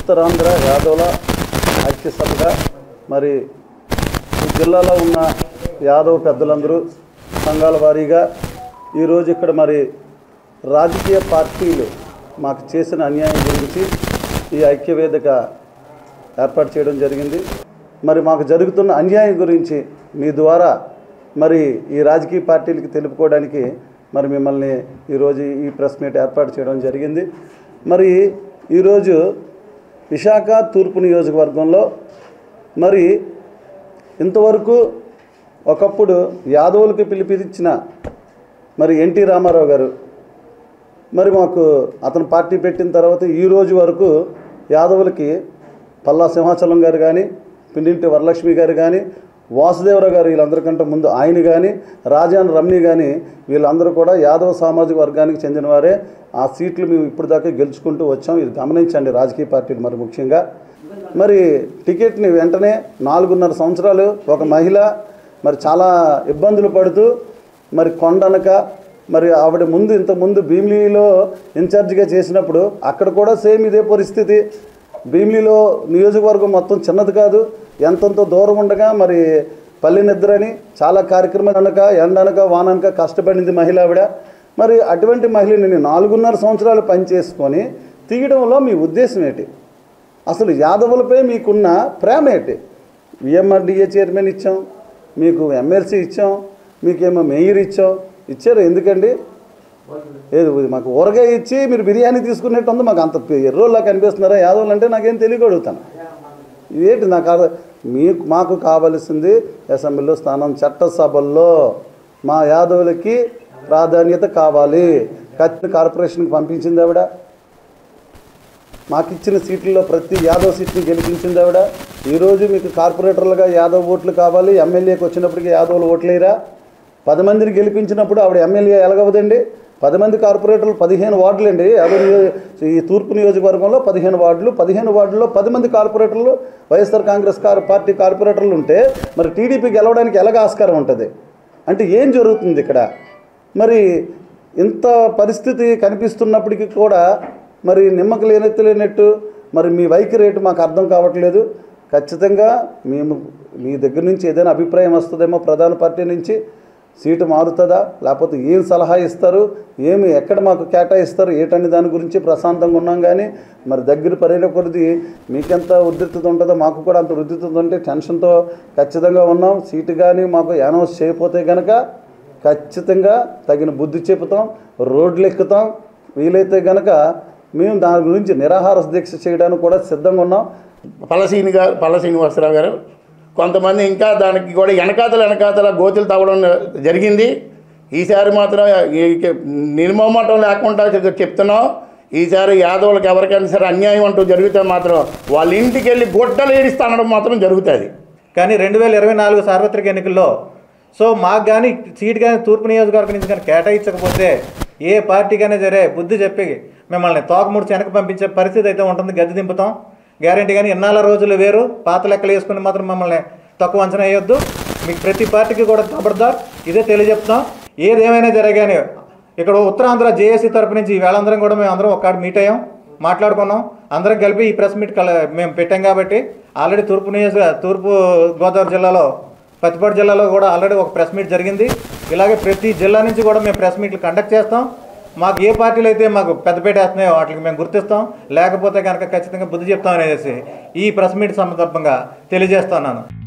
ఉత్తరాంధ్ర యాదవుల ఐక్య సభగా మరి ఈ జిల్లాలో ఉన్న యాదవ పెద్దలందరూ సంఘాల వారీగా ఈరోజు ఇక్కడ మరి రాజకీయ పార్టీలు మాకు చేసిన అన్యాయం గురించి ఈ ఐక్యవేదిక ఏర్పాటు చేయడం జరిగింది మరి మాకు జరుగుతున్న అన్యాయం గురించి మీ ద్వారా మరి ఈ రాజకీయ పార్టీలకి తెలుపుకోవడానికి మరి మిమ్మల్ని ఈరోజు ఈ ప్రెస్ మీట్ ఏర్పాటు చేయడం జరిగింది మరి ఈరోజు విశాఖ తూర్పు నియోజకవర్గంలో మరి ఇంతవరకు ఒకప్పుడు యాదవులకు పిలిపించిన మరి ఎన్టీ రామారావు గారు మరి మాకు అతను పార్టీ పెట్టిన తర్వాత ఈ రోజు వరకు యాదవులకి పల్లా సింహాచలం గారు కానీ పిండింటి వరలక్ష్మి గారు కానీ వాసుదేవరావు గారు వీళ్ళందరికంటే ముందు ఆయన కానీ రాజాన్ రమ్ని కానీ వీళ్ళందరూ కూడా యాదవ సామాజిక వర్గానికి చెందినవారే ఆ సీట్లు మేము ఇప్పుడు దాకా గెలుచుకుంటూ వచ్చాం ఇది గమనించండి రాజకీయ పార్టీలు మరి ముఖ్యంగా మరి టికెట్ని వెంటనే నాలుగున్నర సంవత్సరాలు ఒక మహిళ మరి చాలా ఇబ్బందులు పడుతూ మరి కొండనక మరి ఆవిడ ముందు ఇంత ముందు భీమిలీలో ఇన్ఛార్జిగా చేసినప్పుడు అక్కడ కూడా సేమ్ ఇదే పరిస్థితి భీమిలీలో నియోజకవర్గం మొత్తం చిన్నది కాదు ఎంతంత దూరం ఉండగా మరి పల్లె నిద్రని చాలా కార్యక్రమాలు అనక ఎండనక వాననక కష్టపడింది మహిళ ఆవిడ మరి అటువంటి మహిళని నేను నాలుగున్నర సంవత్సరాలు పనిచేసుకొని తీయడంలో మీ ఉద్దేశం ఏంటి అసలు యాదవులపై మీకున్న ప్రేమ ఏంటి విఎంఆర్డిఏ చైర్మన్ ఇచ్చాం మీకు ఎమ్మెల్సీ ఇచ్చాం మీకేమో మేయర్ ఇచ్చాం ఇచ్చారు ఎందుకండి ఏది ఇది మాకు ఊరగాయ ఇచ్చి మీరు బిర్యానీ తీసుకున్నట్టు ఉంది మాకు అంత ఎర్రోళ్ళ కనిపిస్తున్నారా యాదవులు అంటే నాకేం తెలియక అడుగుతాను ఇదేంటి నాకు అర్థం- మీకు మాకు కావలసింది అసెంబ్లీలో స్థానం చట్టసభల్లో మా యాదవులకి ప్రాధాన్యత కావాలి కత్తి కార్పొరేషన్కి పంపించింది ఆవిడ మాకు ఇచ్చిన సీట్లలో ప్రతి యాదవ్ సీట్ని గెలిపించింది ఆవిడ ఈరోజు మీకు కార్పొరేటర్లుగా యాదవ్ ఓట్లు కావాలి ఎమ్మెల్యేకి వచ్చినప్పటికీ యాదవులు ఓట్లేరా పది మందిని గెలిపించినప్పుడు ఆవిడ ఎమ్మెల్యే ఎలాగవదండి పది మంది కార్పొరేటర్లు పదిహేను వార్డులు అండి యాదవ్ నియో- ఈ తూర్పు నియోజకవర్గంలో పదిహేను వార్డులు పదిహేను వార్డుల్లో పది మంది కార్పొరేటర్లు వైఎస్ఆర్ కాంగ్రెస్ కార్ పార్టీ కార్పొరేటర్లు ఉంటే మరి టీడీపీ గెలవడానికి ఎలాగ ఆస్కారం ఉంటుంది అంటే ఏం జరుగుతుంది ఇక్కడ మరి ఇంత పరిస్థితి కనిపిస్తున్నప్పటికీ కూడా మరి నిమ్మకు లేనెత్తి లేనట్టు మరి మీ వైఖరి రేటు మాకు అర్థం కావట్లేదు ఖచ్చితంగా మేము మీ దగ్గర నుంచి ఏదైనా అభిప్రాయం వస్తుందేమో ప్రధాన పార్టీ నుంచి సీటు మారుతుందా లేకపోతే ఏం సలహా ఇస్తారు ఏమి ఎక్కడ మాకు కేటాయిస్తారు ఏటని దాని గురించి ప్రశాంతంగా ఉన్నాం కానీ మరి దగ్గర పర్యటకుడిది మీకెంత ఉద్రిక్తత ఉంటుందో మాకు కూడా అంత ఉద్రిక్తత ఉంటే టెన్షన్తో ఖచ్చితంగా ఉన్నాం సీటు కానీ మాకు అనౌన్స్ చేయకపోతే కనుక ఖచ్చితంగా తగిన బుద్ధి చెబుతాం రోడ్లు ఎక్కుతాం వీలైతే కనుక మేము దాని గురించి నిరాహార దీక్ష చేయడానికి కూడా సిద్ధంగా ఉన్నాం పల్లసీని గారు పల్ల శ్రీనివాసరావు గారు కొంతమంది ఇంకా దానికి కూడా వెనకాతల వెనకాతల గోతులు తవ్వడం జరిగింది ఈసారి మాత్రం ఈ- నిర్మమాటం లేకుండా చెప్- చెప్తున్నాం ఈసారి యాదవులకు ఎవరికైనా సరే అన్యాయం అంటూ జరిగితే మాత్రం వాళ్ళ ఇంటికి వెళ్ళి గుడ్డలు ఏడిస్తా అనడం మాత్రం జరుగుతుంది కానీ రెండు వేల ఇరవై నాలుగు సార్వత్రిక ఎన్నికల్లో సో మాకు కానీ సీట్ కానీ తూర్పు నియోజకవర్గం నుంచి కానీ కేటాయించకపోతే ఏ పార్టీకైనా సరే బుద్ధి చెప్పి మిమ్మల్ని తోకముడిచి వెనక పంపించే పరిస్థితి అయితే ఉంటుంది గద్దె దింపుతాం గ్యారంటీ కానీ ఇన్నాళ్ళ రోజులు వేరు పాత లెక్కలు వేసుకుని మాత్రం మమ్మల్ని తక్కువ అంచనా వేయొద్దు మీకు ప్రతి పార్టీకి కూడా ఖబర్దార్ ఇదే తెలియజెప్తాం ఏదేమైనా జరగానే ఇక్కడ ఉత్తరాంధ్ర జేఏసీ తరపు నుంచి వేళందరం కూడా మేము అందరం ఒక్కడ మీట్ అయ్యాం మాట్లాడుకున్నాం అందరం కలిపి ఈ ప్రెస్ మీట్ కల మేము పెట్టాం కాబట్టి ఆల్రెడీ తూర్పు నియోజక తూర్పు గోదావరి జిల్లాలో పత్తిపాడు జిల్లాలో కూడా ఆల్రెడీ ఒక ప్రెస్ మీట్ జరిగింది ఇలాగే ప్రతి జిల్లా నుంచి కూడా మేము ప్రెస్ మీట్లు కండక్ట్ చేస్తాం మాకు ఏ పార్టీలు అయితే మాకు పెద్దపేట వేస్తున్నాయో వాటికి మేము గుర్తిస్తాం లేకపోతే కనుక ఖచ్చితంగా బుద్ధి చెప్తాం అనేసి ఈ ప్రెస్ మీట్ సందర్భంగా తెలియజేస్తున్నాను